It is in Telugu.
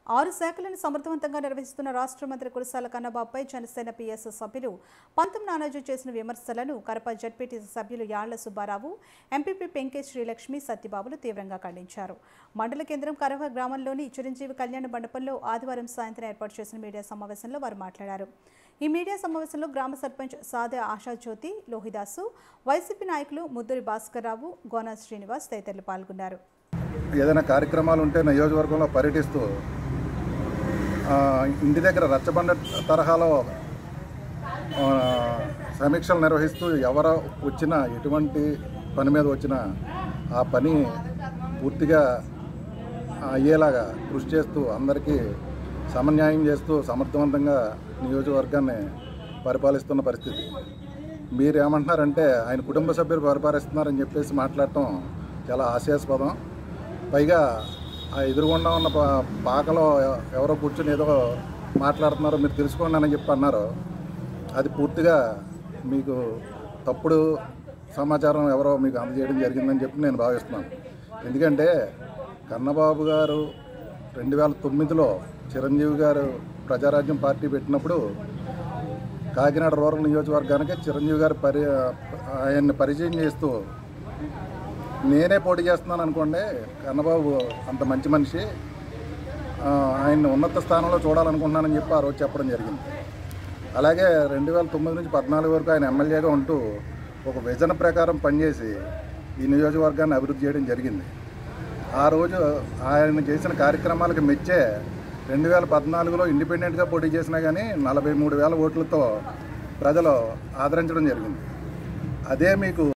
ఆరు శాఖలను సమర్థవంతంగా నిర్వహిస్తున్న రాష్ట్ర మంత్రి కురసాల కన్నబాబుపై జనసేన పిఎస్ సభ్యులు పంతం నానాజు చేసిన విమర్శలను కరప జడ్పీటీసీ సభ్యులు యాళ్ల సుబ్బారావు ఎంపీపీ పెంకే శ్రీలక్ష్మి సత్యబాబులు తీవ్రంగా ఖండించారు మండల కేంద్రం కరవ గ్రామంలోని చిరంజీవి కళ్యాణ మండపంలో ఆదివారం సాయంత్రం ఏర్పాటు చేసిన మీడియా సమావేశంలో వారు మాట్లాడారు ఈ మీడియా సమావేశంలో గ్రామ సర్పంచ్ సాదే ఆశాజ్యోతి లోహిదాసు వైసీపీ నాయకులు ముద్దురి భాస్కర్రావు గోనా శ్రీనివాస్ తదితరులు పాల్గొన్నారు ఏదైనా కార్యక్రమాలు ఉంటే నియోజకవర్గంలో పర్యటిస్తూ ఆ, ఇంటి దగ్గర రచ్చబండ తరహాలో ఆ, సమీక్షలు నిర్వహిస్తూ ఎవరు వచ్చినా ఎటువంటి పని మీద వచ్చినా ఆ పని పూర్తిగా అయ్యేలాగా కృషి చేస్తూ అందరికీ సమన్యాయం చేస్తూ సమర్థవంతంగా నియోజకవర్గాన్ని పరిపాలిస్తున్న పరిస్థితి మీరు ఏమంటున్నారంటే ఆయన కుటుంబ సభ్యులు పరిపాలిస్తున్నారని చెప్పేసి మాట్లాడటం చాలా హాస్యాస్పదం పైగా ఆ ఎదురుగుండా ఉన్న పా- పాకలో ఎ- ఎవరో కూర్చొని ఏదో మాట్లాడుతున్నారో మీరు తెలుసుకోండి అని చెప్పి అన్నారు అది పూర్తిగా మీకు తప్పుడు సమాచారం ఎవరో మీకు అందజేయడం జరిగిందని చెప్పి నేను భావిస్తున్నాను ఎందుకంటే కన్నబాబు గారు రెండు వేల తొమ్మిదిలో చిరంజీవి గారు ప్రజారాజ్యం పార్టీ పెట్టినప్పుడు కాకినాడ రూరల్ నియోజకవర్గానికి చిరంజీవి గారు పరి ఆయన్ని పరిచయం చేస్తూ నేనే పోటీ చేస్తున్నాను అనుకోండి కన్నబాబు అంత మంచి మనిషి ఆ, ఆయన్ని ఉన్నత స్థానంలో చూడాలనుకుంటున్నానని చెప్పి ఆ రోజు చెప్పడం జరిగింది అలాగే రెండు వేల తొమ్మిది నుంచి పద్నాలుగు వరకు ఆయన ఎమ్మెల్యేగా ఉంటూ ఒక విజన్ ప్రకారం పనిచేసి ఈ నియోజకవర్గాన్ని అభివృద్ధి చేయడం జరిగింది ఆ రోజు ఆయన చేసిన కార్యక్రమాలకు మెచ్చే రెండు వేల పద్నాలుగులో ఇండిపెండెంట్గా పోటీ చేసినా కానీ నలభై మూడు వేల ఓట్లతో ప్రజలు ఆదరించడం జరిగింది అదే మీకు